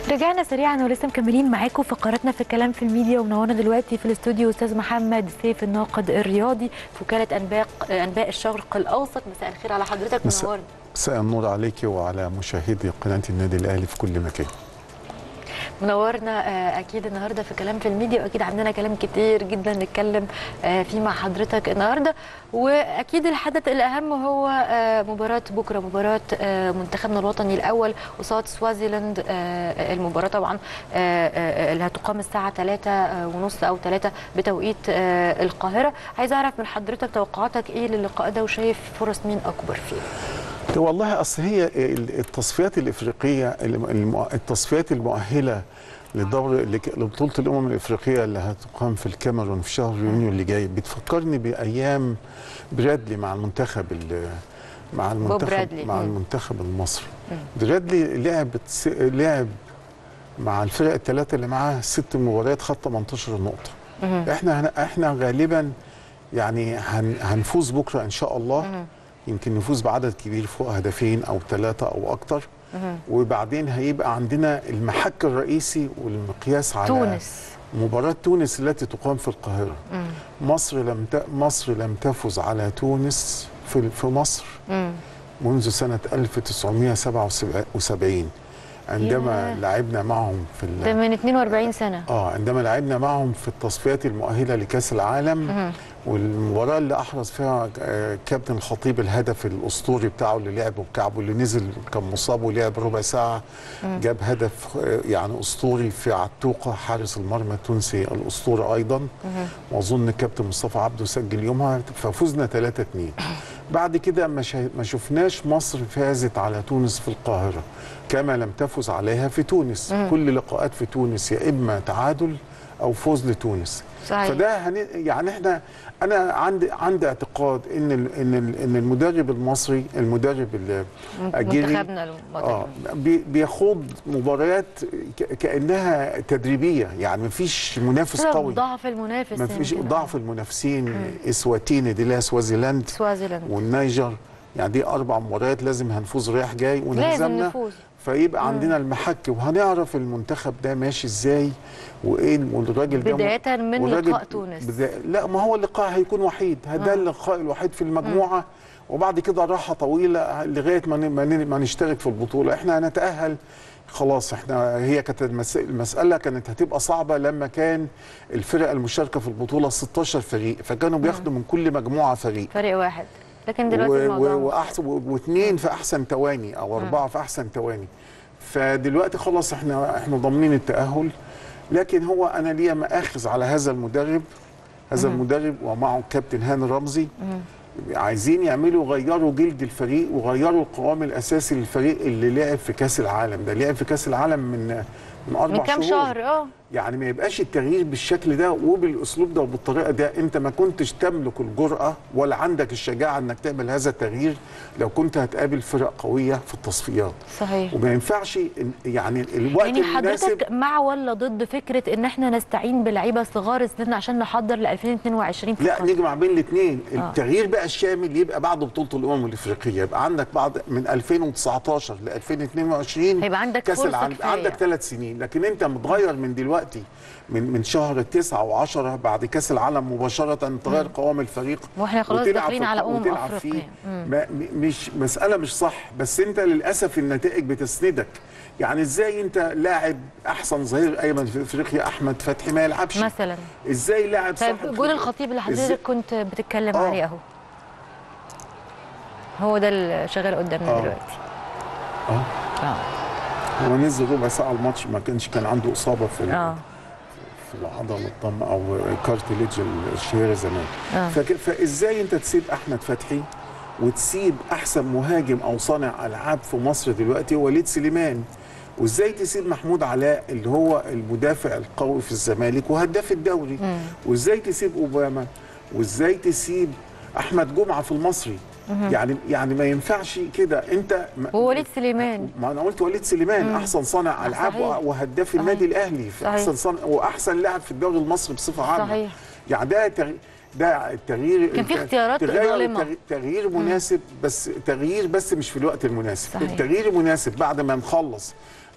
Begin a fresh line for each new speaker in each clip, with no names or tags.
رجعنا سريعا ولسه مكملين معاكم فقراتنا في الكلام في الميديا ومنورنا دلوقتي في الاستوديو استاذ محمد سيف الناقد الرياضي في وكاله انباء انباء الشرق الاوسط مساء الخير على حضرتك
مساء-
منورنا
مساء النور عليك وعلى مشاهدي قناة النادي الأهلي في كل مكان
منورنا آه، اكيد النهارده في كلام في الميديا واكيد عندنا كلام كتير جدا نتكلم آه، فيه مع حضرتك النهارده واكيد الحدث الاهم هو آه، مباراه بكره مباراه آه، منتخبنا الوطني الاول قصاد سوازيلاند آه، المباراه طبعا آه، آه، اللي هتقام الساعه 3 ونص او 3 بتوقيت آه، القاهره عايز اعرف من حضرتك توقعاتك ايه للقاء ده وشايف فرص مين اكبر فيه
والله أصل هي ال- التصفيات الإفريقية الم- الم- التصفيات المؤهلة للدور لك- لبطولة الأمم الإفريقية اللي هتقام في الكاميرون في شهر يونيو اللي جاي بتفكرني بأيام برادلي مع المنتخب ال- مع المنتخب
برادلي.
مع
مم.
المنتخب المصري برادلي لعب س- لعب مع الفرق الثلاثة اللي معاه ست مباريات خد 18 نقطة احنا هن- احنا غالبا يعني هن هنفوز بكره ان شاء الله يمكن نفوز بعدد كبير فوق هدفين او ثلاثه او اكتر وبعدين هيبقى عندنا المحك الرئيسي والمقياس على
تونس
مباراة تونس التي تقام في القاهرة مصر لم ت... مصر لم تفز على تونس في في مصر
مم.
منذ سنة 1977 عندما
ياه.
لعبنا معهم في ال...
ده من 42 سنه
اه عندما لعبنا معهم في التصفيات المؤهله لكاس العالم والمباراه اللي احرز فيها آه، كابتن الخطيب الهدف الاسطوري بتاعه اللي لعبه بكعبه اللي نزل كان مصاب ولعب ربع ساعه جاب هدف آه، يعني اسطوري في عتوقه حارس المرمى التونسي الاسطوري ايضا واظن الكابتن مصطفى عبده سجل يومها ففزنا 3 2 بعد كده ما شا- ما شفناش مصر فازت على تونس في القاهره كما لم تفز عليها في تونس كل لقاءات في تونس يا اما تعادل او فوز لتونس
صحيح.
فده هن... يعني احنا انا عندي عندي اعتقاد ان ال... ان ال... ان المدرب المصري المدرب الاجيري
منتخبنا الوطني
اه بي... بيخوض مباريات ك... كانها تدريبيه يعني مفيش منافس
بسبب
قوي
ضعف المنافس
مفيش
يمكن.
ضعف المنافسين اسواتيني دي لا سوازيلاند
سوازيلاند
والنيجر يعني دي اربع مباريات لازم هنفوز رايح جاي
لازم
ونهزمنا
نفوز
فيبقى عندنا المحك وهنعرف المنتخب ده ماشي ازاي وايه والراجل ده
بداية من
والراجل-
لقاء تونس.
بدا... لا ما هو اللقاء هيكون وحيد ده اللقاء الوحيد في المجموعه وبعد كده راحه طويله لغايه ما ن- ما, ن- ما نشترك في البطوله احنا هنتاهل خلاص احنا هي كانت المس... المساله كانت هتبقى صعبه لما كان الفرق المشاركه في البطوله 16 فريق فكانوا بياخدوا من كل مجموعه فريق
فريق واحد لكن دلوقتي الموضوع مختلف.
واحسن واثنين في احسن تواني او اربعه في احسن تواني فدلوقتي خلاص احنا احنا ضامنين التاهل لكن هو انا ليا مآخذ على هذا المدرب هذا المدرب ومعه الكابتن هاني رمزي عايزين يعملوا غيروا جلد الفريق وغيروا القوام الاساسي للفريق اللي لعب في كاس العالم ده لعب في كاس العالم من من اربع
من كام
شهور
شهر اه
يعني ما يبقاش التغيير بالشكل ده وبالاسلوب ده وبالطريقه ده انت ما كنتش تملك الجرأه ولا عندك الشجاعه انك تعمل هذا التغيير لو كنت هتقابل فرق قويه في التصفيات
صحيح
وما ينفعش إن- يعني الوقت
يعني
المناسب
حضرتك مع ولا ضد فكره ان احنا نستعين بلعيبه صغار السن عشان نحضر ل 2022 في
لا
قطر؟
نجمع بين الاثنين
آه.
التغيير بقى الشامل يبقى بعد بطوله الامم الافريقيه يبقى عندك بعد من 2019 ل 2022
هيبقى عندك
كاس
فرصة
العالم
كفاية.
عندك ثلاث سنين لكن انت متغير من دلوقتي من من شهر 9 و10 بعد كاس العالم مباشره تغير قوام الفريق
واحنا خلاص
وتلعب
داخلين
في-
على أمم
وتلعب
أفريقيا.
فيه. ما م- مش مساله مش صح بس انت للاسف النتائج بتسندك يعني ازاي انت لاعب احسن ظهير ايمن في افريقيا احمد فتحي ما يلعبش
مثلا
ازاي لاعب
طيب
صاحب
جول
خبرة؟
الخطيب اللي
إزاي-
حضرتك كنت بتتكلم
آه.
عليه اهو هو ده اللي شغال قدامنا
آه.
دلوقتي
اه
اه
هو نزل ربع ساعه الماتش ما كانش كان عنده اصابه في ال-
اه
في العضله الضم او كارتليج الشهيره زمان
آه.
فك... فازاي انت تسيب احمد فتحي وتسيب احسن مهاجم او صانع العاب في مصر دلوقتي وليد سليمان وازاي تسيب محمود علاء اللي هو المدافع القوي في الزمالك وهداف الدوري وازاي تسيب اوباما وازاي تسيب احمد جمعه في المصري يعني يعني ما ينفعش كده انت ما-
ووليد سليمان
ما انا قلت وليد سليمان احسن صانع العاب
صحيح.
وهداف النادي الاهلي في
صحيح.
احسن صانع واحسن لاعب في الدوري المصري بصفه عامه
صحيح.
يعني ده تغ... ده التغيير
كان في اختيارات
تغير
ظالمة.
تغ- تغيير مناسب بس تغيير بس مش في الوقت المناسب
صحيح.
التغيير مناسب بعد ما نخلص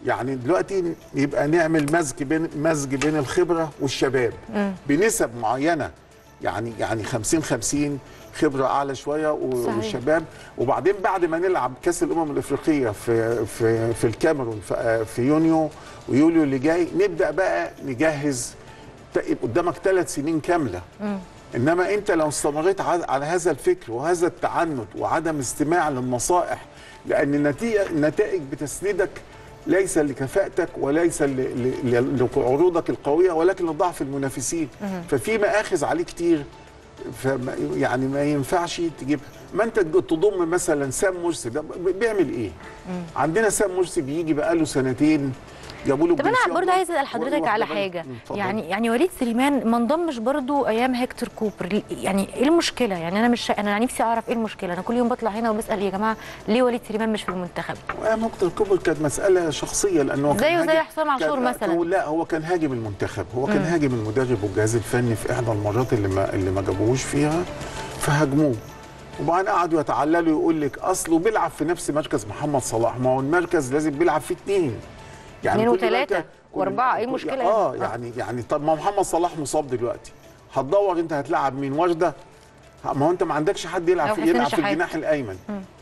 يعني دلوقتي يبقى نعمل مزج بين مزج بين الخبره والشباب بنسب معينه يعني يعني 50 50 خبره اعلى شويه و-
صحيح.
والشباب وبعدين بعد ما نلعب كاس الامم الافريقيه في في في الكاميرون في, في يونيو ويوليو اللي جاي نبدا بقى نجهز ت- يبقى قدامك ثلاث سنين كامله انما انت لو استمريت ع- على هذا الفكر وهذا التعنت وعدم استماع للنصائح لان النتيجه النتائج بتسندك ليس لكفاءتك وليس ل- ل- ل- لعروضك القويه ولكن لضعف المنافسين ففي مآخذ عليه كتير فما يعني ما ينفعش تجيبها ما انت تضم مثلا سام مرسي ده ب- بيعمل ايه؟ عندنا سام مرسي بيجي بقاله سنتين جابوا له
طب انا
الجنسية
برضه
و-
عايزه اسال حضرتك
و-
على
واخدة
حاجه
بالك. مم، اتفضل.
يعني يعني وليد سليمان ما انضمش برضه ايام هيكتور كوبر يعني ايه المشكله يعني انا مش انا نفسي اعرف ايه المشكله انا كل يوم بطلع هنا وبسال يا جماعه ليه وليد سليمان مش في المنتخب
نقطة الكبر كانت مسألة شخصية لأنه
زيه
كان
زي
هاجم-
حسام عاشور
كان-
مثلاً.
هو- لا هو كان هاجم المنتخب هو كان هاجم المدرب والجهاز الفني في إحدى المرات اللي ما اللي ما جابوهوش فيها فهاجموه وبعدين قعدوا يتعللوا يقول لك اصله بيلعب في نفس مركز محمد صلاح ما هو المركز لازم بيلعب فيه اثنين
اتنين
كل
وتلاتة
مركز- كل-
وأربعة، إيه
كل-
المشكلة
اه
يعني؟
يعني يعني طب ما محمد صلاح مصاب دلوقتي هتدور انت هتلعب مين ورده ما هو انت ما عندكش حد
أو
يلعب في
حسين
يلعب في
الشحات.
الجناح الايمن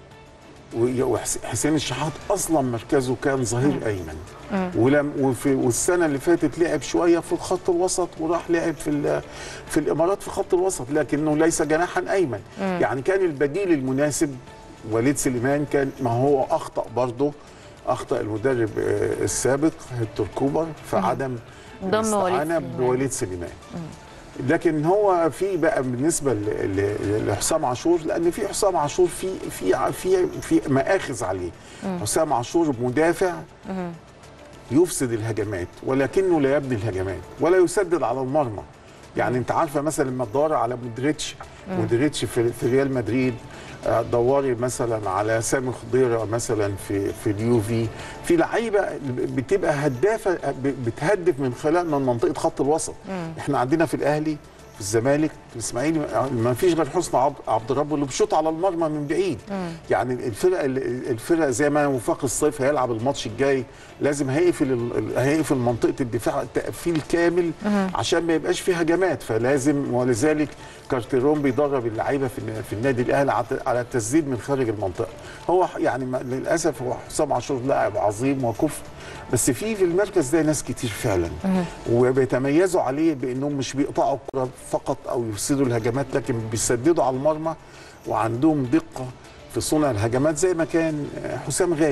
وحسين الشحات اصلا مركزه كان ظهير ايمن ولم وفي والسنه اللي فاتت لعب شويه في الخط الوسط وراح لعب في ال- في الامارات في خط الوسط لكنه ليس جناحا ايمن يعني كان البديل المناسب وليد سليمان كان ما هو اخطا برضه اخطا المدرب آه، السابق هيكتور كوبر في عدم
ضم وليد
الاستعانة
سليمان.
بوليد سليمان لكن هو في بقى بالنسبه ل- ل- لحسام عاشور لان في حسام عاشور في في في في مآخذ عليه حسام عاشور مدافع يفسد الهجمات ولكنه لا يبني الهجمات ولا يسدد على المرمى يعني انت عارفه مثلا لما تدوري على مودريتش مودريتش في, في ريال مدريد آه، دوري مثلا على سامي خضيره مثلا في في اليوفي في لعيبه بتبقى هدافه ب- بتهدف من خلال من منطقه خط الوسط احنا عندنا في الاهلي في الزمالك في الاسماعيلي ما فيش غير حسني عبد- عبد الرب اللي بيشوط على المرمى من بعيد يعني الفرق الفرق زي ما وفاق الصيف هيلعب الماتش الجاي لازم هيقفل ال- هيقفل منطقه الدفاع تقفيل كامل عشان ما يبقاش فيه هجمات فلازم ولذلك كارتيرون بيدرب اللعيبه في الن- في النادي الاهلي على- على التسديد من خارج المنطقه هو ح- يعني ما- للاسف هو حسام عاشور لاعب عظيم وكفء بس في في المركز ده ناس كتير فعلا وبيتميزوا عليه بانهم مش بيقطعوا الكره فقط او يفسدوا الهجمات لكن بيسددوا على المرمى وعندهم دقه في صنع الهجمات زي ما كان آه، حسام غالي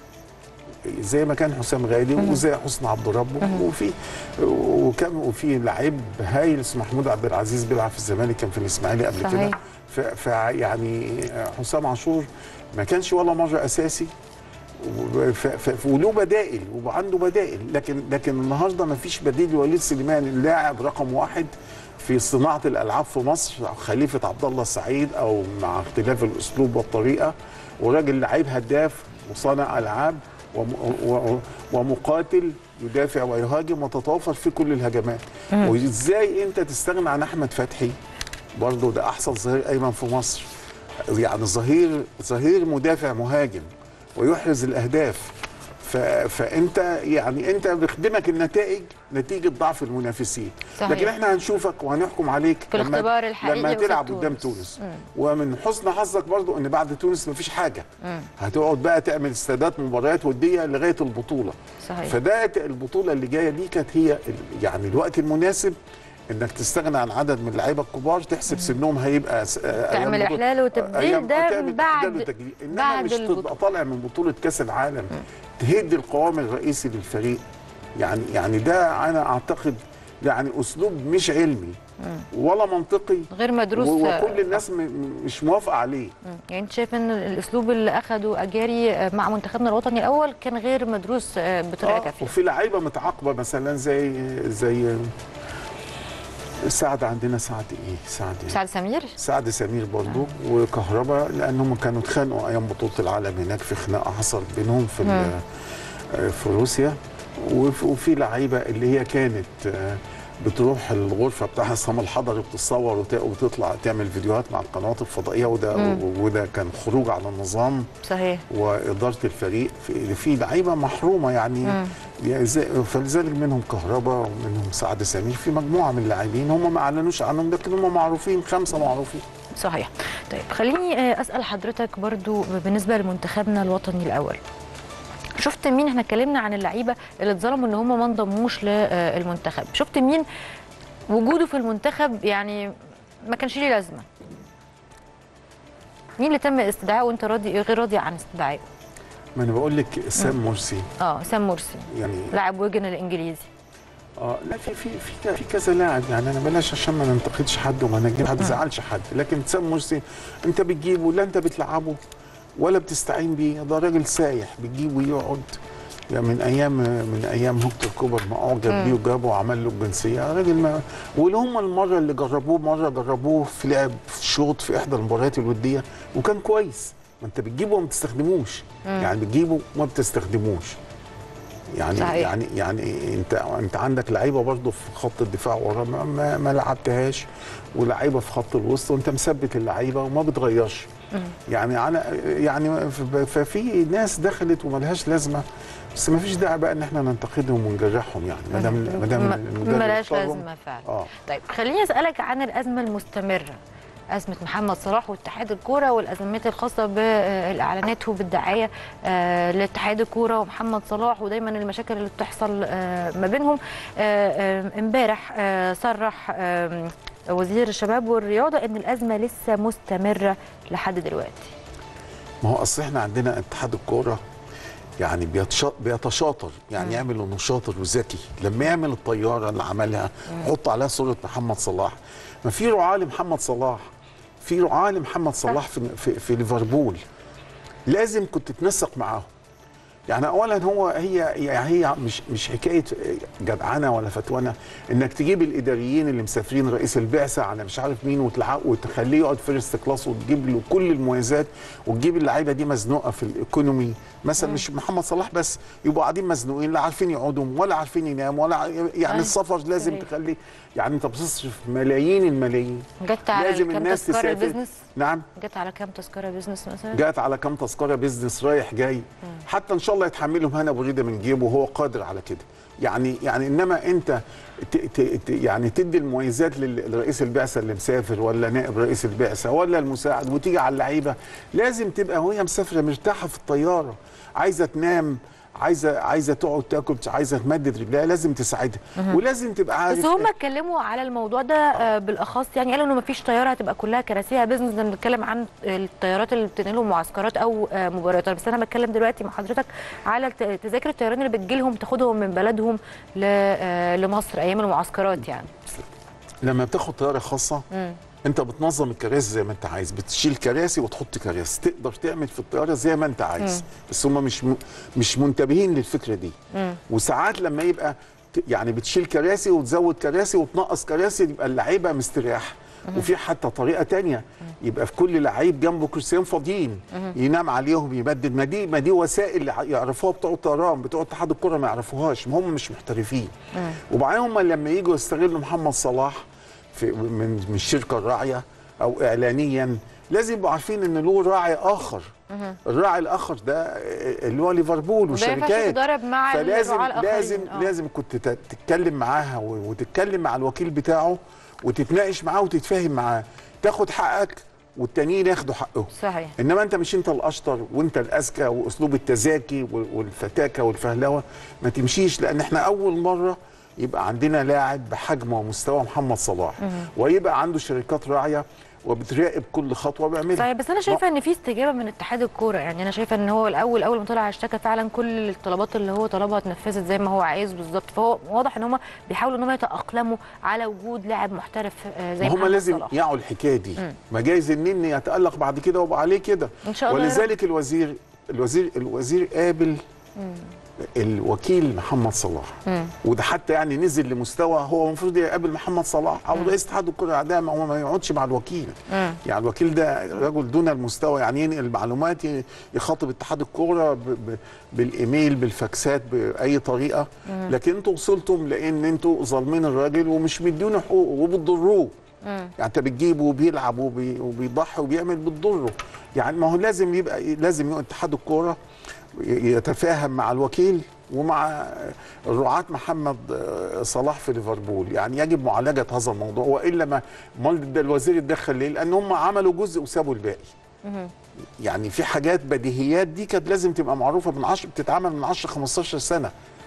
زي ما كان حسام غالي وزي حسن عبد الرب وفي وكان وفي لعيب هايل اسمه محمود عبد العزيز بيلعب في الزمالك كان في الاسماعيلي قبل كده
صحيح.
ف- فيعني حسام عاشور ما كانش ولا مره اساسي و- ف- ف- وله بدائل وعنده بدائل لكن لكن النهارده ما فيش بديل لوليد سليمان اللاعب رقم واحد في صناعه الالعاب في مصر خليفه عبد الله السعيد او مع اختلاف الاسلوب والطريقه وراجل لعيب هداف وصانع العاب وم- و- ومقاتل يدافع ويهاجم وتتوفر في كل الهجمات وازاي انت تستغنى عن احمد فتحي برضه ده احسن ظهير ايمن في مصر يعني ظهير ظهير مدافع مهاجم ويحرز الاهداف ف... فانت يعني انت بيخدمك النتائج نتيجه ضعف المنافسين
صحيح.
لكن احنا هنشوفك وهنحكم عليك
في الاختبار الحقيقي
لما
قصاد
تلعب
تونس.
قدام تونس ومن حسن حظك برضو ان بعد تونس مفيش حاجه هتقعد بقى تعمل استادات مباريات وديه لغايه البطوله
صحيح.
فده البطوله اللي جايه دي كانت هي ال- يعني الوقت المناسب انك تستغنى عن عدد من اللعيبه الكبار تحسب سنهم هيبقى س- آه،
تعمل
أيام بطولة-
إحلال وتبديل
أيام-
ده
تعمل
بعد-
إحلال وتجديد. انما
بعد
مش
البطولة.
تبقى طالع من بطوله كاس العالم تهد القوام الرئيسي للفريق يعني يعني ده انا اعتقد يعني اسلوب مش علمي ولا منطقي
غير مدروس
وكل الناس م- م- مش موافقه عليه
مم. يعني انت شايف ان الاسلوب اللي اخده اجاري آه، مع منتخبنا الوطني الاول كان غير مدروس آه، بطريقه
آه،
كافيه
وفي لعيبه متعاقبه مثلا زي زي سعد عندنا سعد ايه سعد إيه؟
سعد سمير
سعد سمير برضو وكهربا لانهم كانوا اتخانقوا ايام بطوله العالم هناك في خناقه حصل بينهم في ال- آه، في روسيا وف- وفي لعيبه اللي هي كانت آه، بتروح الغرفه بتاع حسام الحضري بتتصور وت- وتطلع تعمل فيديوهات مع القنوات الفضائيه وده وده كان خروج على النظام
صحيح
واداره الفريق في, في لعيبه محرومه يعني يعني زي- فلذلك منهم كهربا ومنهم سعد سمير في مجموعه من اللاعبين هم ما اعلنوش عنهم لكن هم معروفين خمسه معروفين
صحيح طيب خليني آه، اسال حضرتك برضو بالنسبه لمنتخبنا الوطني الاول شفت مين احنا اتكلمنا عن اللعيبه اللي اتظلموا ان هم ما انضموش للمنتخب شفت مين وجوده في المنتخب يعني ما كانش ليه لازمه مين اللي تم استدعائه وانت راضي غير راضي عن استدعائه
ما انا بقول لك سام مرسي
اه سام مرسي
يعني
لاعب ويجن الانجليزي
اه لا في في في في كذا لاعب يعني انا بلاش عشان ما ننتقدش حد وما نجيب حد زعلش حد لكن سام مرسي انت بتجيبه لا انت بتلعبه ولا بتستعين بيه ده راجل سايح بتجيبه يقعد يعني من ايام من ايام هوكتر كوبر ما اعجب بيه وجابه وعمل له الجنسيه راجل ما واللي هم المره اللي جربوه مره جربوه في لعب في شوط في احدى المباريات الوديه وكان كويس ما انت بتجيبه وما بتستخدموش يعني بتجيبه وما بتستخدموش يعني
صحيح.
يعني يعني انت انت عندك لعيبه برضه في خط الدفاع ورا ما, ما, ما لعبتهاش ولعيبه في خط الوسط وانت مثبت اللعيبه وما بتغيرش يعني انا يعني ف- ففي ناس دخلت وملهاش لازمه بس ما فيش داعي بقى ان احنا ننتقدهم ونجرحهم يعني ما دام ما دام
ما-
المدرب
ملهاش
اختارهم.
لازمه فعلا
اه
طيب خليني اسالك عن الازمه المستمره ازمه محمد صلاح واتحاد الكوره والازمات الخاصه بالاعلانات وبالدعايه آه، لاتحاد الكوره ومحمد صلاح ودايما المشاكل اللي بتحصل آه، ما بينهم آه، آه، امبارح آه، صرح آه، وزير الشباب والرياضه ان الازمه لسه مستمره لحد دلوقتي
ما هو اصل احنا عندنا اتحاد الكوره يعني بيتشا- بيتشاطر يعني يعمل انه شاطر وذكي لما يعمل الطياره اللي عملها يحط عليها صوره محمد صلاح ما في رعاه لمحمد صلاح في رعاه لمحمد صلاح في, في, في ليفربول لازم كنت تنسق معاهم يعني اولا هو هي يعني هي مش مش حكايه جدعنه ولا فتوانه انك تجيب الاداريين اللي مسافرين رئيس البعثه على مش عارف مين وتلعب وتخليه يقعد فيرست كلاس وتجيب له كل المميزات وتجيب اللعيبه دي مزنوقه في الايكونومي مثلا مش محمد صلاح بس يبقوا قاعدين مزنوقين لا عارفين يقعدوا ولا عارفين يناموا ولا ع- يعني
أيوة.
السفر لازم
صحيح.
تخلي يعني انت بتصرف ملايين الملايين
جت على
لازم
كام
الناس
تذكره
تسافر
البيزنس
نعم
جت على كام تذكره بيزنس مثلا
جات على كام تذكره بيزنس رايح جاي حتى ان شاء الله يتحملهم هنا ابو ريده من جيبه وهو قادر على كده يعني يعني انما انت ت ت ت يعني تدي المميزات لل- لرئيس البعثه اللي مسافر ولا نائب رئيس البعثه ولا المساعد وتيجي على اللعيبه لازم تبقى وهي مسافره مرتاحه في الطياره عايزه تنام عايزه عايزه تقعد تاكل عايزه تمدد رجلها لازم تساعدها ولازم تبقى عارف
بس هم اتكلموا على الموضوع ده آه، بالاخص يعني قالوا انه مفيش طياره هتبقى كلها كراسيها بيزنس ده بنتكلم عن الطيارات اللي بتنقلهم معسكرات او آه، مباريات بس انا بتكلم دلوقتي مع حضرتك على الت- تذاكر الطيران اللي بتجيلهم تاخدهم من بلدهم ل- آه، لمصر ايام المعسكرات يعني
لما بتاخد طياره خاصه
مم.
انت بتنظم الكراسي زي ما انت عايز بتشيل كراسي وتحط كراسي تقدر تعمل في الطياره زي ما انت عايز بس هم مش م... مش منتبهين للفكره دي
مم.
وساعات لما يبقى ت- يعني بتشيل كراسي وتزود كراسي وتنقص كراسي يبقى اللعيبه مستريح وفي حتى طريقه تانية يبقى في كل لعيب جنبه كرسيين فاضيين ينام عليهم يبدل ما دي ما دي وسائل يعرفوها بتوع الطيران بتوع اتحاد الكره ما يعرفوهاش ما هم مش محترفين وبعدين هم لما يجوا يستغلوا محمد صلاح في من من الشركه الراعيه او اعلانيا لازم يبقوا عارفين ان له راعي اخر الراعي الاخر ده اللي هو ليفربول
وده ينفعش
والشركات
يتضارب مع
فلازم
الرعاة الآخرين.
لازم
آه.
لازم كنت ت- تتكلم معاها و- وتتكلم مع الوكيل بتاعه وتتناقش معاه وتتفاهم معاه تاخد حقك والتانيين ياخدوا حقهم
صحيح
انما انت مش انت الاشطر وانت الاذكى واسلوب التزاكي وال- والفتاكه والفهلوه ما تمشيش لان احنا اول مره يبقى عندنا لاعب بحجم ومستوى محمد صلاح ويبقى عنده شركات راعيه وبتراقب كل خطوه بيعملها
صحيح بس انا شايفه ان في استجابه من اتحاد الكوره يعني انا شايفه ان هو الاول اول ما طلع اشتكى فعلا كل الطلبات اللي هو طلبها اتنفذت زي ما هو عايز بالظبط فهو واضح ان هم بيحاولوا ان هم يتاقلموا على وجود لاعب محترف آه، زي
ما هم
محمد
لازم
صلاح.
يعوا الحكايه دي ما جايز النني يتالق بعد كده ويبقى عليه كده
ان شاء الله يا رب.
ولذلك الوزير الوزير الوزير قابل الوكيل محمد صلاح
مم.
وده حتى يعني نزل لمستوى هو المفروض يقابل محمد صلاح او رئيس اتحاد الكره العاديه ما هو ما يقعدش مع الوكيل
مم.
يعني الوكيل ده رجل دون المستوى يعني ينقل معلومات ي- يخاطب اتحاد الكوره ب- ب- بالايميل بالفاكسات باي طريقه لكن انتوا وصلتم لان انتوا ظالمين الراجل ومش مديونه حقوقه وبتضروه
مم.
يعني انت بتجيبه وبيلعب وبي- وبيضحي وبيعمل بتضره يعني ما هو لازم يبقى لازم يبقى اتحاد الكوره ي- يتفاهم مع الوكيل ومع الرعاة محمد آه، صلاح في ليفربول يعني يجب معالجه هذا الموضوع والا ما امال ده الوزير اتدخل ليه؟ لان هم عملوا جزء وسابوا الباقي
مم.
يعني في حاجات بديهيات دي كانت لازم تبقى معروفه من 10 بتتعمل من 10 15 سنه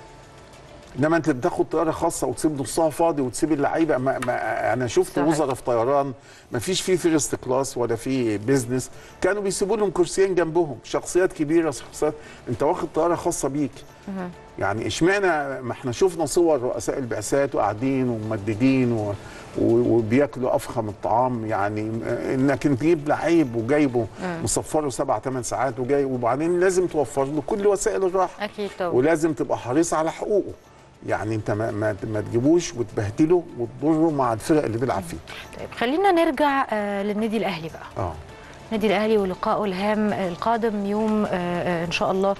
انما انت بتاخد طياره خاصه وتسيب نصها فاضي وتسيب اللعيبه ما ما انا شفت
صحيح.
وزراء في طيران ما فيش فيه فيرست كلاس ولا فيه بيزنس كانوا بيسيبوا لهم كرسيين جنبهم شخصيات كبيره شخصيات انت واخد طياره خاصه بيك يعني اشمعنى ما احنا شفنا صور رؤساء البعثات وقاعدين وممددين و... و- وبياكلوا افخم الطعام يعني انك تجيب لعيب وجايبه مصفره سبع ثمان ساعات وجاي وبعدين لازم توفر له كل وسائل الراحه
اكيد طبعا
ولازم تبقى حريص على حقوقه يعني انت ما, ما, ما تجيبوش وتبهدله وتضره مع الفرق اللي بيلعب فيه
طيب خلينا نرجع آه، للنادي الاهلي بقى
اه
النادي الاهلي ولقائه الهام القادم يوم آه، آه، ان شاء الله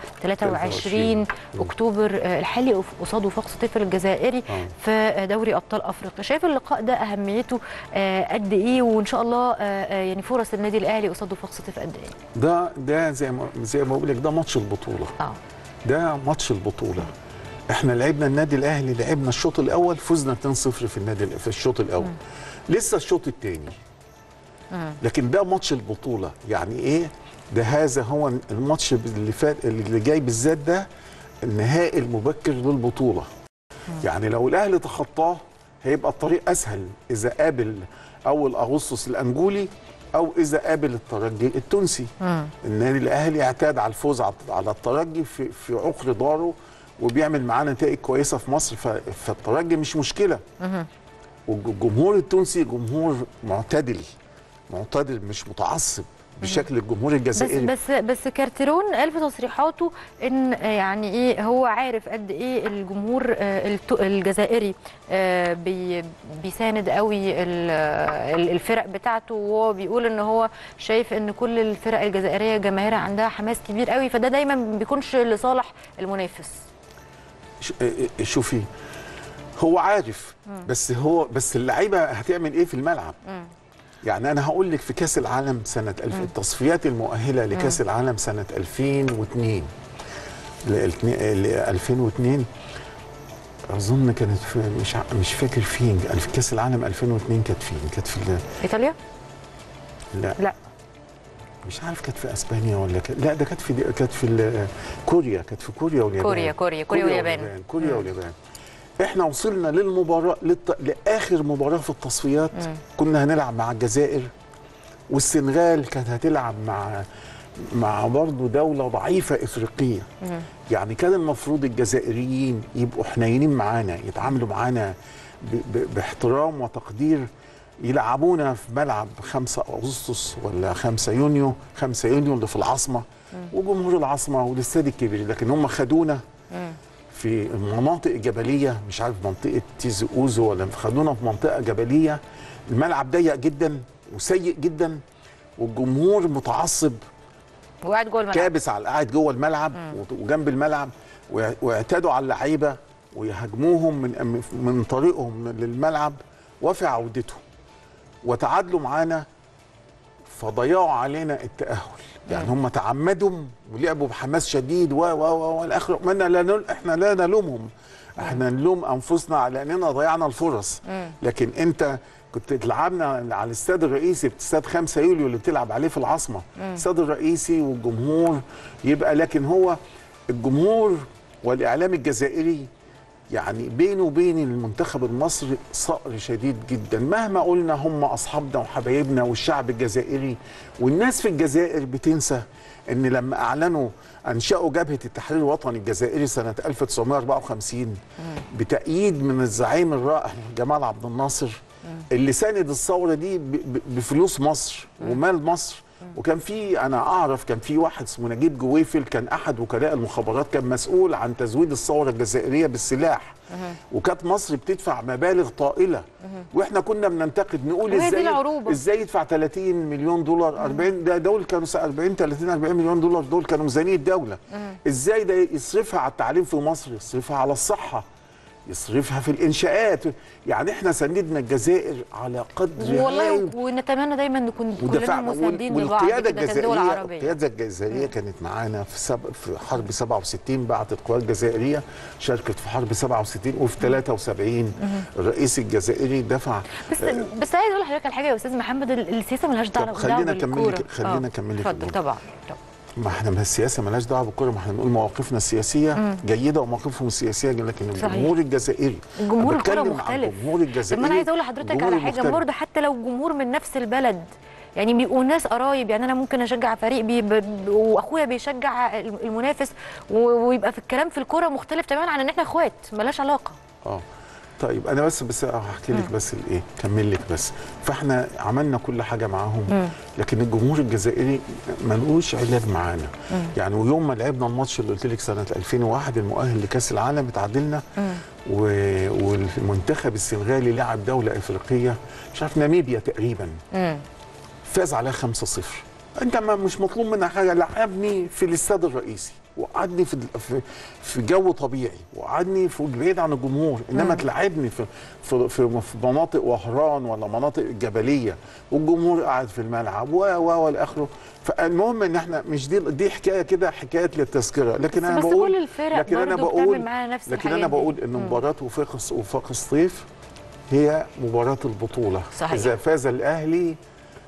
23 اكتوبر آه، الحالي قصاد وفاق سطيف الجزائري
آه.
في دوري ابطال افريقيا شايف اللقاء ده اهميته آه، قد ايه وان شاء الله آه، آه، يعني فرص النادي الاهلي قصاد وفاق سطيف قد ايه
ده ده زي ما زي ما بقول لك ده ماتش البطوله
اه
ده ماتش البطوله احنا لعبنا النادي الاهلي لعبنا الشوط الاول فزنا 2-0 في النادي في الشوط الاول لسه الشوط الثاني
مم.
لكن ده ماتش البطوله يعني ايه ده هذا هو الماتش اللي فات اللي جاي بالذات ده النهائي المبكر للبطوله يعني لو الاهلي تخطاه هيبقى الطريق اسهل اذا قابل اول اغسطس الانجولي او اذا قابل الترجي التونسي
مم.
النادي الاهلي اعتاد على الفوز على- على الترجي في في عقر داره وبيعمل معاه نتائج كويسه في مصر ف- فالترجي مش مشكله
مهم.
والجمهور التونسي جمهور معتدل معتدل مش متعصب بشكل الجمهور
بس
الجزائري
بس بس كارتيرون قال في تصريحاته ان آه، يعني ايه هو عارف قد ايه الجمهور آه، الت- الجزائري آه، بي بيساند قوي ال- ال- الفرق بتاعته وهو بيقول ان هو شايف ان كل الفرق الجزائريه جماهيرها عندها حماس كبير قوي فده دايما ما بيكونش لصالح المنافس
ش- آه، شوفي هو عارف بس هو بس اللعيبه هتعمل ايه في الملعب يعني انا هقول لك في كاس العالم سنه الف التصفيات المؤهله لكاس العالم سنه 2002 ل 2002 اظن كانت في مش ع- مش فاكر فين في كاس العالم 2002 كانت فين كانت في ال-
ايطاليا
لا
لا
مش عارف كانت في اسبانيا ولا كانت لا ده كانت في كانت في ال- كوريا كانت في كوريا واليابان
كوريا كوريا كوريا واليابان
كوريا واليابان احنا وصلنا للمباراه للت... لاخر مباراه في التصفيات كنا هنلعب مع الجزائر والسنغال كانت هتلعب مع مع برضه دوله ضعيفه افريقيه يعني كان المفروض الجزائريين يبقوا حنينين معانا يتعاملوا معانا ب... ب... باحترام وتقدير يلعبونا في ملعب 5 اغسطس ولا 5 يونيو 5 يونيو اللي في العاصمه وجمهور العاصمه والاستاد الكبير لكن هم خدونا في مناطق جبليه مش عارف منطقه تيزي اوزو ولا خدونا في منطقه جبليه الملعب ضيق جدا وسيء جدا والجمهور متعصب
وقاعد جوه الملعب
كابس على قاعد جوه الملعب وجنب الملعب ويع- واعتادوا على اللعيبه ويهاجموهم من من طريقهم للملعب وفي عودتهم وتعادلوا معانا فضيعوا علينا التاهل يعني هم تعمدوا ولعبوا بحماس شديد و و و والاخر ما لا نل- احنا لا نلومهم احنا نلوم انفسنا على اننا ضيعنا الفرص لكن انت كنت تلعبنا على الاستاد الرئيسي استاد 5 يوليو اللي بتلعب عليه في العاصمه الاستاد الرئيسي والجمهور يبقى لكن هو الجمهور والاعلام الجزائري يعني بينه وبين المنتخب المصري صقر شديد جدا مهما قلنا هم اصحابنا وحبايبنا والشعب الجزائري والناس في الجزائر بتنسى ان لما اعلنوا انشأوا جبهه التحرير الوطني الجزائري سنه 1954 بتأييد من الزعيم الرائع جمال عبد الناصر اللي ساند الثوره دي ب- ب- بفلوس مصر ومال مصر وكان في انا اعرف كان في واحد اسمه نجيب جويفل كان احد وكلاء المخابرات كان مسؤول عن تزويد الثوره الجزائريه بالسلاح وكانت مصر بتدفع مبالغ طائله واحنا كنا بننتقد نقول
وهي دي
ازاي
العروبة.
ازاي يدفع 30 مليون دولار 40 ده دول كانوا س- 40 30 40 مليون دولار دول كانوا ميزانيه دوله ازاي ده يصرفها على التعليم في مصر يصرفها على الصحه يصرفها في الانشاءات يعني احنا سندنا الجزائر على قدر
والله
هايل.
ونتمنى دايما نكون كلنا
ودفعنا
مساندين
وال-
لبعض
والقياده
كده كدول
الجزائريه
عربيه
القياده الجزائريه كانت معانا في سب... في حرب 67 بعثت القوات الجزائريه شاركت في حرب 67 وفي 73 الرئيس الجزائري دفع
بس بس عايز اقول لحضرتك على حاجه يا استاذ محمد ال- السياسه ملهاش دعوه
طب خلينا
دعوة
أكمل
بالكورة.
لك- خلينا
آه.
أكمل لك
اتفضل
الجملة.
طبعا طبعا.
ما احنا من السياسه مالهاش دعوه بالكوره ما احنا بنقول مواقفنا السياسيه جيده ومواقفهم السياسيه لكن
صحيح.
الجمهور الجزائري
الجمهور
أنا
الكوره
بتكلم عن
مختلف
الجمهور الجزائري
طب ما انا عايز اقول لحضرتك
الجمهور
على حاجه
المختلف.
برضه حتى لو جمهور من نفس البلد يعني بيبقوا ناس قرايب يعني انا ممكن اشجع فريق بي ب- واخويا بيشجع المنافس و- ويبقى في الكلام في الكوره مختلف تماما عن ان احنا اخوات ملهاش علاقه
اه طيب انا بس بس هحكي لك بس الايه كمل لك بس فاحنا عملنا كل حاجه معاهم لكن الجمهور الجزائري ملوش علاج معانا يعني ويوم ما لعبنا الماتش اللي قلت لك سنه 2001 المؤهل لكاس العالم اتعادلنا و... والمنتخب السنغالي لعب دوله افريقيه مش عارف ناميبيا تقريبا فاز عليها 5-0 انت ما مش مطلوب منك حاجه لعبني في الاستاد الرئيسي وقعدني في في في جو طبيعي وقعدني في بعيد عن الجمهور انما تلعبني في في في, في مناطق وهران ولا مناطق جبليه والجمهور قاعد في الملعب و و والى اخره فالمهم ان احنا مش دي دي حكايه كده حكايه للتذكره لكن
بس-
انا
بس
بقول
كل الفرق
لكن انا
برضه
بقول
بتعمل معانا نفس
لكن انا
الحاجات دي.
بقول ان مباراه وفاق وفاق الصيف هي مباراه البطوله
صحيح.
اذا فاز الاهلي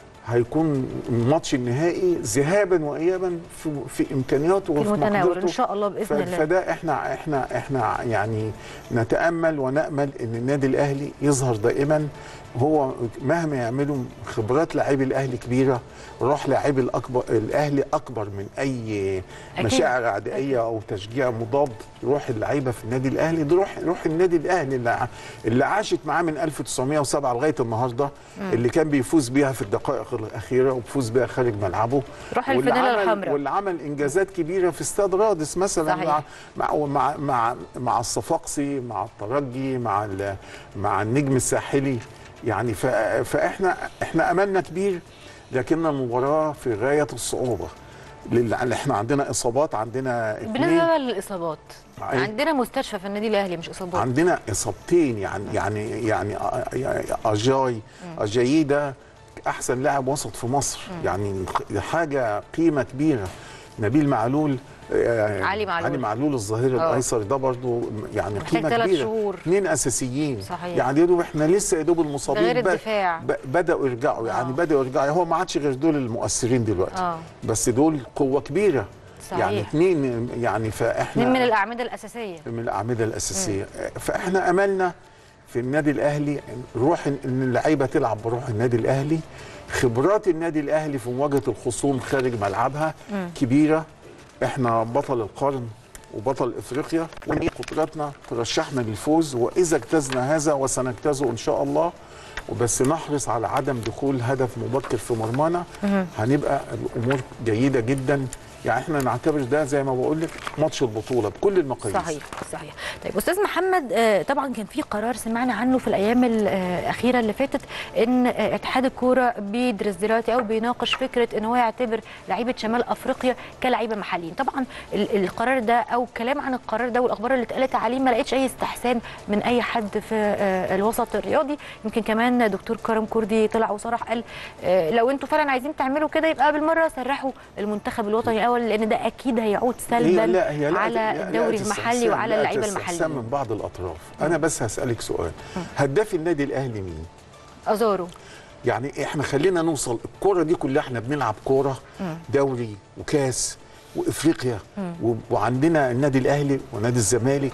هيكون الماتش النهائي ذهابا وايابا في, في امكانياته
في
وفي
المتناول
مقدرته
ان شاء الله باذن
ف-
الله
فده احنا احنا احنا يعني نتامل ونامل ان النادي الاهلي يظهر دائما هو مهما يعملوا خبرات لاعبي الاهلي كبيره روح لاعبي الاكبر الاهلي اكبر من اي
أكيد.
مشاعر عدائيه او تشجيع مضاد روح اللعيبه في النادي الاهلي دي روح روح النادي الاهلي اللي, ع- اللي عاشت معاه من 1907 لغايه النهارده اللي كان بيفوز بيها في الدقائق الاخيره وبيفوز بيها خارج ملعبه
روح
واللي
الفانيلا
عمل-
الحمراء.
واللي عمل انجازات كبيره في استاد رادس مثلا
صحيح.
مع مع مع مع, مع الصفاقسي مع الترجي مع ال- مع النجم الساحلي يعني ف- فاحنا احنا املنا كبير لكن المباراه في غايه الصعوبه لان احنا عندنا اصابات عندنا
بالنسبه
اثنين
بقى للاصابات
أي.
عندنا مستشفى في النادي الاهلي مش اصابات
عندنا اصابتين يعني يعني يعني أ- يعني اجاي اجاي ده احسن لاعب وسط في مصر يعني حاجه قيمه كبيره نبيل معلول آه،
علي معلول.
علي معلول الظهير
آه.
الايسر ده برضو يعني
محتاج
قيمه
ثلاث
كبيره
شهور.
اثنين اساسيين
صحيح.
يعني يا دوب احنا لسه يا دوب المصابين
ده غير
ب-
الدفاع.
ب- بداوا يرجعوا يعني
آه.
بداوا يرجعوا هو ما عادش غير دول المؤثرين دلوقتي
آه.
بس دول قوه كبيره
صحيح.
يعني اثنين يعني فاحنا
اثنين من الاعمده الاساسيه
من الاعمده الاساسيه فاحنا املنا في النادي الاهلي روح ان اللعيبه تلعب بروح النادي الاهلي خبرات النادي الاهلي في مواجهه الخصوم خارج ملعبها كبيره احنا بطل القرن وبطل افريقيا وقدراتنا ترشحنا للفوز واذا اجتزنا هذا وسنجتازه ان شاء الله وبس نحرص على عدم دخول هدف مبكر في مرمانا هنبقى الامور جيده جدا يعني احنا نعتبر ده زي ما بقول لك ماتش البطوله بكل المقاييس
صحيح صحيح طيب استاذ محمد آه، طبعا كان في قرار سمعنا عنه في الايام الاخيره اللي فاتت ان آه، اتحاد الكوره بيدرس دلوقتي او بيناقش فكره ان هو يعتبر لعيبه شمال افريقيا كلعيبه محليين طبعا ال- القرار ده او كلام عن القرار ده والاخبار اللي اتقالت عليه ما لقيتش اي استحسان من اي حد في آه، الوسط الرياضي يمكن كمان دكتور كرم كردي طلع وصرح قال آه، لو انتوا فعلا عايزين تعملوا كده يبقى بالمره سرحوا المنتخب الوطني الاول لان ده اكيد هيعود سلبا على الدوري المحلي وعلى اللعيبه
المحليين
المحليين
من بعض الاطراف انا بس هسالك سؤال هداف النادي الاهلي مين
ازارو
يعني احنا خلينا نوصل الكوره دي كلها احنا بنلعب كوره دوري وكاس وافريقيا و- وعندنا النادي الاهلي ونادي الزمالك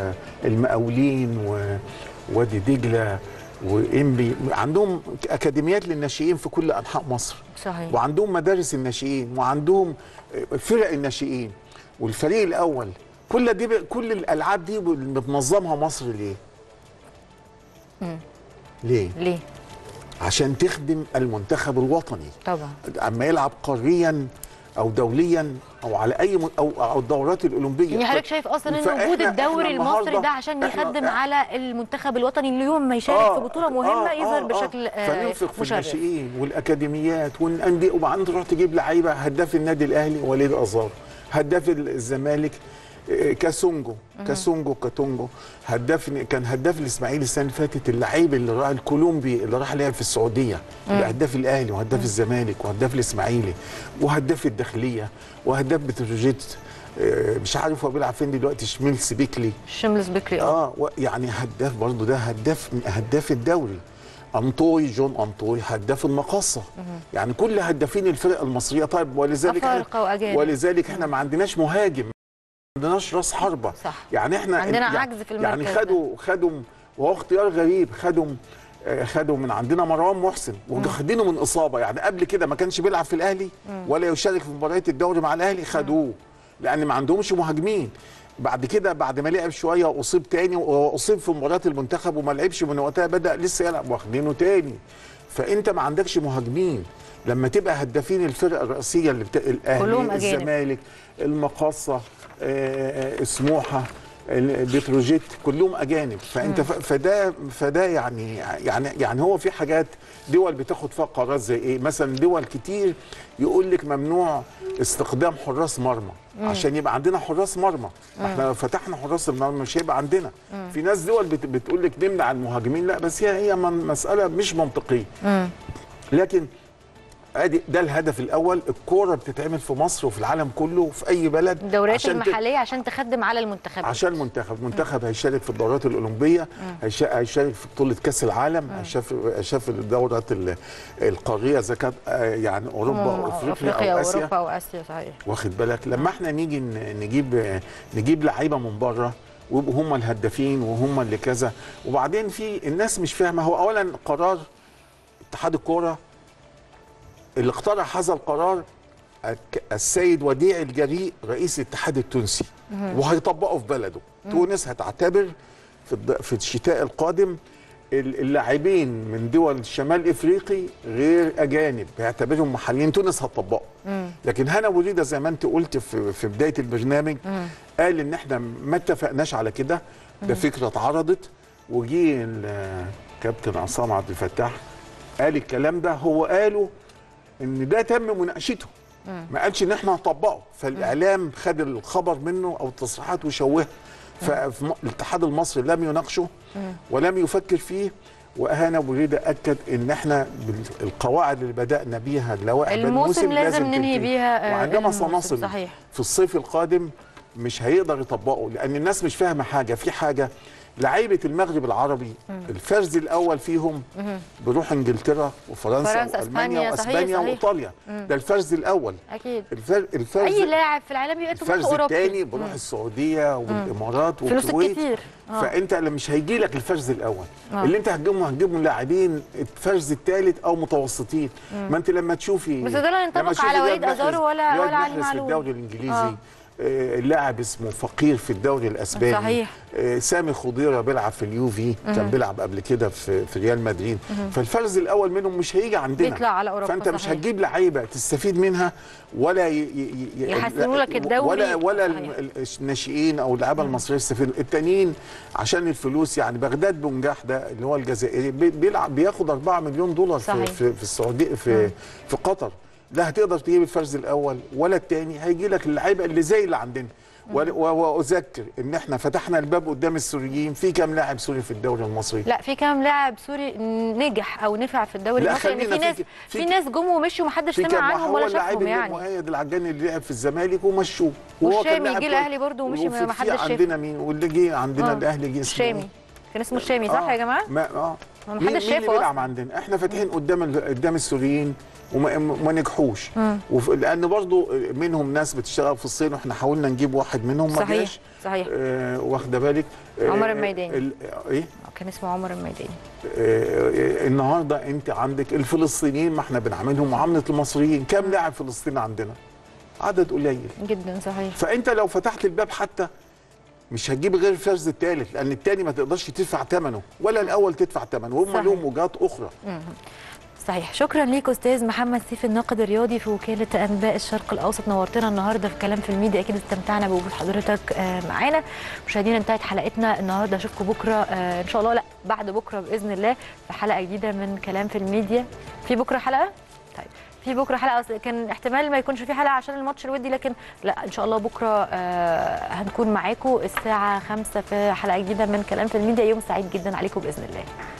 والمقاولين ووادي دجله وانبي عندهم اكاديميات للناشئين في كل انحاء مصر
صحيح
وعندهم مدارس الناشئين وعندهم فرق الناشئين والفريق الاول كل دي كل الالعاب دي بتنظمها مصر ليه؟ ليه؟
ليه
عشان تخدم المنتخب الوطني
طبعا
اما يلعب قاريا او دوليا او على اي م... او او الدورات الاولمبيه
يعني حضرتك شايف اصلا ان
فإحنا-
وجود الدوري
إحنا
المصري
النهاردة-
ده عشان
إحنا-
يخدم على المنتخب الوطني اللي يوم ما يشارك في بطوله مهمه يظهر بشكل آه،
فننفق في
مشرف
الناشئين والاكاديميات والانديه وبعدين تروح تجيب لعيبه هداف النادي الاهلي وليد ازار هداف الزمالك آه، كاسونجو كاسونجو كاتونجو هداف كان هداف الاسماعيلي السنه اللي فاتت اللعيب اللي راح الكولومبي اللي راح لعب في السعوديه هداف الاهلي وهداف الزمالك وهداف الاسماعيلي وهداف الداخليه وهداف بتروجيت آه، مش عارف هو بيلعب فين دلوقتي شميلس بيكلي
شملس بكري اه
اه و- يعني هداف برضه ده هداف هداف الدوري انطوي جون انطوي هداف المقاصه يعني كل هدافين الفرق المصريه طيب ولذلك
أفارقة وأجانب.
ولذلك احنا ما عندناش مهاجم ما عندناش راس حربه
صح.
يعني احنا
عندنا
يعني
عجز في
يعني
المركز ده.
خدوا خدوا وهو اختيار غريب خدوا آه، خدوا من عندنا مروان محسن واخدينه من اصابه يعني قبل كده ما كانش بيلعب في الاهلي ولا يشارك في مباريات الدوري مع الاهلي خدوه لان ما عندهمش مهاجمين بعد كده بعد ما لعب شويه اصيب تاني واصيب في مباريات المنتخب وما لعبش من وقتها بدا لسه يلعب واخدينه تاني فانت ما عندكش مهاجمين لما تبقى هدافين الفرق الرئيسيه اللي بتا...
كلهم
الاهلي
أجانب.
الزمالك المقاصه آه، آه، سموحه البتروجيت كلهم اجانب فانت ف- فده فده يعني يعني يعني هو في حاجات دول بتاخد فيها قرارات زي ايه مثلا دول كتير يقول لك ممنوع استخدام حراس مرمى عشان يبقى عندنا حراس مرمى ما احنا لو فتحنا حراس المرمى مش هيبقى عندنا في ناس دول بت بتقول لك نمنع المهاجمين لا بس هي هي من- مساله مش منطقيه لكن ادي ده الهدف الاول الكوره بتتعمل في مصر وفي العالم كله وفي اي بلد
الدوريات
عشان ت-
المحليه عشان تخدم على المنتخبات
عشان المنتخب المنتخب هيشارك في الدورات الاولمبيه هيشا- هيشارك في بطوله كاس العالم هيشارك هيشارك في الدورات ال- القاريه اذا كانت آه، يعني اوروبا
أمم،
وافريقيا
افريقيا
او اسيا
واوروبا واسيا صحيح
واخد بالك لما احنا نيجي ن- نجيب نجيب لعيبه من بره ويبقوا هم الهدافين وهم اللي كذا وبعدين في الناس مش فاهمه هو اولا قرار اتحاد الكوره اللي اقترح هذا القرار الك- السيد وديع الجريء رئيس الاتحاد التونسي وهيطبقه في بلده تونس هتعتبر في الد- في الشتاء القادم ال- اللاعبين من دول شمال افريقي غير اجانب بيعتبرهم محليين تونس هتطبقه لكن هنا وليده زي ما انت قلت في في بدايه البرنامج قال ان احنا ما اتفقناش على كده ده فكره اتعرضت وجي ال- كابتن عصام عبد الفتاح قال الكلام ده هو قاله ان ده تم مناقشته ما قالش ان احنا هنطبقه فالاعلام خد الخبر منه او التصريحات وشوهها فالاتحاد المصري لم يناقشه ولم يفكر فيه واهانه ابو ريده اكد ان احنا بالقواعد اللي بدانا بيها اللوائح
الموسم لازم ننهي
تنتهي.
بيها آه،
وعندما
الموسم،
سنصل
صحيح.
في الصيف القادم مش هيقدر يطبقه لان الناس مش فاهمه حاجه في حاجه لعيبه المغرب العربي الفرز الاول فيهم بيروح انجلترا وفرنسا
فرنسا،
والمانيا
إسبانيا، صحيح،
واسبانيا
صحيح.
وايطاليا ده الفرز الاول
اكيد
الفر... الفرز
اي لاعب في العالم يبقى
الفرز
اوروبي
الثاني بيروح السعوديه والامارات
فلوس
والكويت
كتير. آه.
فانت اللي مش هيجي لك الفرز الاول
آه.
اللي انت هتجيبهم هتجيبهم لاعبين الفرز الثالث او متوسطين ما انت لما تشوفي
بس ده لا ينطبق
لما تشوفي
على
رياض
وليد أزارو
محرز-
ولا-
رياض
ولا علي
محرز في
معلول.
الدوري الانجليزي
آه.
آه، اللاعب اسمه فقير في الدوري الاسباني
صحيح.
آه، سامي خضيره بيلعب في اليوفي كان بيلعب قبل كده في في ريال مدريد فالفرز الاول منهم مش هيجي عندنا
بيطلع على أوروبا،
فانت مش
صحيح.
هتجيب لعيبه تستفيد منها ولا ي... ي... ي...
يحسنوا لك الدوري.
ولا ولا
صحيح.
ال- ال- الناشئين او اللعيبه المصريه يستفيدوا التانيين عشان الفلوس يعني بغداد بنجاح ده اللي هو الجزائري بي- بيلعب بياخد 4 مليون دولار في
صحيح.
في, في السعوديه في في قطر لا هتقدر تجيب الفرز الاول ولا الثاني هيجي لك اللعيبه اللي زي اللي عندنا و- و- واذكر ان احنا فتحنا الباب قدام السوريين في كام لاعب سوري في الدوري المصري
لا في كام لاعب سوري نجح او نفع في الدوري
لا،
المصري يعني
خلينا
في ناس
في-
في,
في-
ناس جم ومشوا ومحدش
في
سمع
كام
عنهم
هو
ولا
اللاعب
شافهم
اللي
يعني
مؤيد العجاني اللي لعب في الزمالك ومشوه وهو كان
والشامي
لاعب
جه
كويس.
الاهلي برضه ومشي
وفي-
ما
في
حدش شافه
عندنا مين واللي جه عندنا
آه.
الاهلي جه اسمه
الشامي كان اسمه الشامي صح
آه.
يا جماعه
ما اه
ما
مين,
حدش
مين اللي
شافه
بيلعب
أصلاً.
عندنا احنا فاتحين قدام ال- قدام السوريين وما ما نجحوش وف... لان برضو منهم ناس بتشتغل في الصين واحنا حاولنا نجيب واحد منهم ما
صحيح
جاش
صحيح
آه واخده بالك آه
عمر الميداني.
ال... ايه
كان اسمه عمر الميداني
آه، النهارده انت عندك الفلسطينيين ما احنا بنعاملهم معامله المصريين كام لاعب فلسطيني عندنا عدد قليل
جدا صحيح
فانت لو فتحت الباب حتى مش هتجيب غير الفرز الثالث لان الثاني ما تقدرش تدفع ثمنه ولا الاول تدفع ثمنه وهم
صحيح.
لهم وجهات اخرى
صحيح شكرا ليك استاذ محمد سيف الناقد الرياضي في وكاله انباء الشرق الاوسط نورتنا النهارده في كلام في الميديا اكيد استمتعنا بوجود حضرتك آه، معانا مشاهدينا انتهت حلقتنا النهارده اشوفكم بكره آه، ان شاء الله لا بعد بكره باذن الله في حلقه جديده من كلام في الميديا في بكره حلقه طيب في بكره حلقه أصل كان احتمال ما يكونش في حلقه عشان الماتش الودي لكن لا ان شاء الله بكره آه، هنكون معاكم الساعه 5 في حلقه جديده من كلام في الميديا يوم سعيد جدا عليكم باذن الله